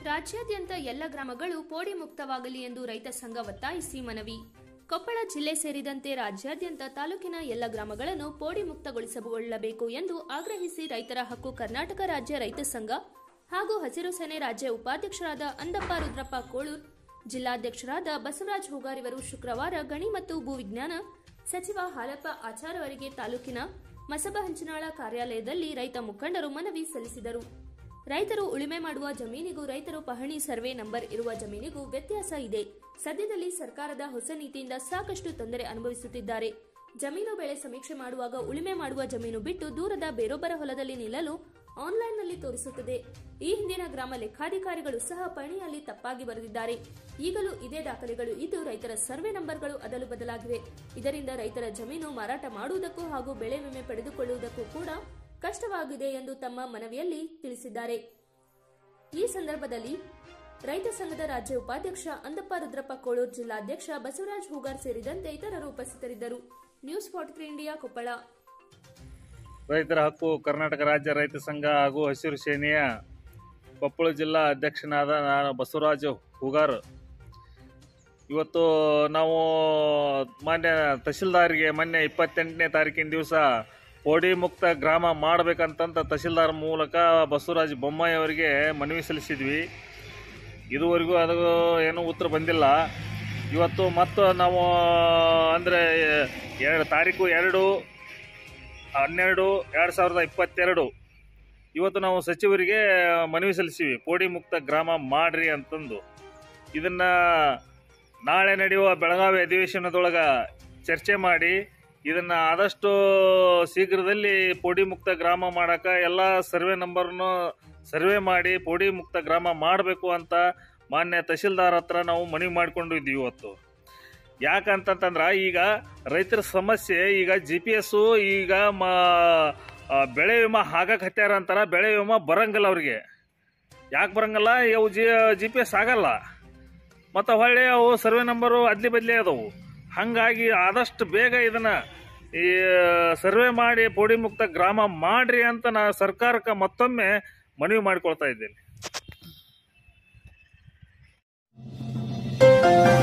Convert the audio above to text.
ರಾಜ್ಯಾದ್ಯಂತ ಎಲ್ಲ ಗ್ರಾಮಗಳು ಪೋಡಿ ಮುಕ್ತವಾಗಲಿ ಎಂದು ರೈತ ಸಂಘ ಒತ್ತಾಯಿಸಿ ಮನವಿ ಕೊಪ್ಪಳ ಜಿಲ್ಲೆ ಸೇರಿದಂತೆ ರಾಜ್ಯಾದ್ಯಂತ ತಾಲೂಕಿನ ಎಲ್ಲ ಗ್ರಾಮಗಳನ್ನು ಪೋಡಿ ಮುಕ್ತಗೊಳಿಸಿಕೊಳ್ಳಬೇಕು ಎಂದು ಆಗ್ರಹಿಸಿ ರೈತರ ಹಕ್ಕು ಕರ್ನಾಟಕ ರಾಜ್ಯ ರೈತ ಸಂಘ ಹಾಗೂ ಹಸಿರು ಸೇನೆ ರಾಜ್ಯ ಉಪಾಧ್ಯಕ್ಷರಾದ ಅಂದಪ್ಪ ರುದ್ರಪ್ಪ ಕೋಳೂರ್ ಜಿಲ್ಲಾಧ್ಯಕ್ಷರಾದ ಬಸವರಾಜ್ ಹೂಗಾರಿವರು ಶುಕ್ರವಾರ ಗಣಿ ಮತ್ತು ಭೂವಿಜ್ಞಾನ ಸಚಿವ ಹಾಲಪ್ಪ ಆಚಾರ್ ಅವರಿಗೆ ತಾಲೂಕಿನ ಮಸಬ ಹಂಚನಾಳ ಕಾರ್ಯಾಲಯದಲ್ಲಿ ರೈತ ಮುಖಂಡರು ಮನವಿ ಸಲ್ಲಿಸಿದರು ರೈತರು ಉಳುಮೆ ಮಾಡುವ ಜಮೀನಿಗೂ ರೈತರು ಪಹಣಿ ಸರ್ವೆ ನಂಬರ್ ಇರುವ ಜಮೀನಿಗೂ ವ್ಯತ್ಯಾಸ ಇದೆ ಸದ್ಯದಲ್ಲಿ ಸರ್ಕಾರದ ಹೊಸ ನೀತಿಯಿಂದ ಸಾಕಷ್ಟು ತೊಂದರೆ ಅನುಭವಿಸುತ್ತಿದ್ದಾರೆ ಜಮೀನು ಬೆಳೆ ಸಮೀಕ್ಷೆ ಮಾಡುವಾಗ ಉಳುಮೆ ಮಾಡುವ ಜಮೀನು ಬಿಟ್ಟು ದೂರದ ಬೇರೊಬ್ಬರ ಹೊಲದಲ್ಲಿ ನಿಲ್ಲಲು ಆನ್ಲೈನ್ನಲ್ಲಿ ತೋರಿಸುತ್ತದೆ ಈ ಹಿಂದಿನ ಗ್ರಾಮ ಲೆಕ್ಕಾಧಿಕಾರಿಗಳು ಸಹ ಪಣಿಯಲ್ಲಿ ತಪ್ಪಾಗಿ ಬರೆದಿದ್ದಾರೆ ಈಗಲೂ ಇದೇ ದಾಖಲೆಗಳು ಇದ್ದು ರೈತರ ಸರ್ವೆ ನಂಬರ್ಗಳು ಅದಲು ಬದಲಾಗಿವೆ ಇದರಿಂದ ರೈತರ ಜಮೀನು ಮಾರಾಟ ಮಾಡುವುದಕ್ಕೂ ಹಾಗೂ ಬೆಳೆ ವಿಮೆ ಪಡೆದುಕೊಳ್ಳುವುದಕ್ಕೂ ಕೂಡ ಕಷ್ಟವಾಗಿದೆ ಎಂದು ತಮ್ಮ ಮನವಿಯಲ್ಲಿ ತಿಳಿಸಿದ್ದಾರೆ ಈ ಸಂದರ್ಭದಲ್ಲಿ ರೈತ ಸಂಘದ ರಾಜ್ಯ ಉಪಾಧ್ಯಕ್ಷ ಅಂದಪ್ಪ ರುದ್ರಪ್ಪ ಕೋಳೂರ್ ಜಿಲ್ಲಾಧ್ಯಕ್ಷ ಬಸವರಾಜ್ ಹೂಗಾರ್ ಸೇರಿದಂತೆ ಇತರರು ಉಪಸ್ಥಿತರಿದ್ದರು news forty three India Koppal ರೈತರ ಹಕ್ಕು ಕರ್ನಾಟಕ ರಾಜ್ಯ ರೈತ ಸಂಘ ಹಾಗೂ ಹಸಿರು ಸೇನೆಯ ಕೊಪ್ಪಳ ಜಿಲ್ಲಾ ಅಧ್ಯಕ್ಷನಾದ ನಾನು ಬಸವರಾಜ ಹೂಗಾರ್ ಇವತ್ತು ನಾವು ಮಾನ್ಯ ತಹಶೀಲ್ದಾರ್ಗೆ ಮೊನ್ನೆ ಇಪ್ಪತ್ತೆಂಟನೇ ತಾರೀಕಿನ ದಿವಸ ಪೋಡಿ ಮುಕ್ತ ಗ್ರಾಮ ಮಾಡಬೇಕಂತಂತ ತಹಶೀಲ್ದಾರ್ ಮೂಲಕ ಬಸವರಾಜ ಬೊಮ್ಮಾಯಿ ಅವರಿಗೆ ಮನವಿ ಸಲ್ಲಿಸಿದ್ವಿ ಇದುವರೆಗೂ ಅದು ಏನೂ ಉತ್ತರ ಬಂದಿಲ್ಲ ಇವತ್ತು ಮತ್ತು ನಾವು ಅಂದರೆ ಎರಡು ತಾರೀಕು ಎರಡು ಹನ್ನೆರಡು ಎರಡು ಸಾವಿರದ ಇಪ್ಪತ್ತೆರಡು ಇವತ್ತು ನಾವು ಸಚಿವರಿಗೆ ಮನವಿ ಸಲ್ಲಿಸಿವಿ ಪೋಡಿ ಮುಕ್ತ ಗ್ರಾಮ ಮಾಡ್ರಿ ಅಂತಂದು ಇದನ್ನು ನಾಳೆ ನಡೆಯುವ ಬೆಳಗಾವಿ ಅಧಿವೇಶನದೊಳಗೆ ಚರ್ಚೆ ಮಾಡಿ ಇದನ್ನು ಆದಷ್ಟು ಶೀಘ್ರದಲ್ಲಿ ಪೋಡಿ ಮುಕ್ತ ಗ್ರಾಮ ಮಾಡೋಕೆ ಎಲ್ಲ ಸರ್ವೆ ನಂಬರ್ನು ಸರ್ವೆ ಮಾಡಿ ಪೋಡಿ ಮುಕ್ತ ಗ್ರಾಮ ಮಾಡಬೇಕು ಅಂತ ಮಾನ್ಯ ತಹಶೀಲ್ದಾರ್ ಹತ್ರ ನಾವು ಮನವಿ ಮಾಡಿಕೊಂಡು ಇದ್ದೀವಿ ಇವತ್ತು ಯಾಕಂತಂತಂದ್ರೆ ಈಗ ರೈತರ ಸಮಸ್ಯೆ ಈಗ ಜಿ ಪಿ ಎಸ್ಸು ಈಗ ಮ ಆ, ಬೆಳೆ ವಿಮಾ ಹಾಕಕ್ಕೆ ಹತ್ಯಾರ ಅಂತಾರ ಬೆಳೆ ವಿಮಾ ಬರಂಗಿಲ್ಲ ಅವ್ರಿಗೆ ಯಾಕೆ ಬರಂಗಿಲ್ಲ ಅವು ಜಿ ಜಿ ಪಿ ಎಸ್ ಆಗಲ್ಲ ಮತ್ತು ಹೊಳ್ಳಿ ಅವು ಸರ್ವೆ ನಂಬರು ಅದ್ಲಿ ಬದ್ಲಿ ಅದಾವು ಹಾಗಾಗಿ ಆದಷ್ಟು ಬೇಗ ಇದನ್ನು ಈ ಸರ್ವೆ ಮಾಡಿ ಪೋಡಿ ಮುಕ್ತ ಗ್ರಾಮ ಮಾಡ್ರಿ ಅಂತ ನಾ ಸರ್ಕಾರಕ್ಕೆ ಮತ್ತೊಮ್ಮೆ ಮನವಿ ಮಾಡಿಕೊಳ್ತಾ ಇದ್ದೇನೆ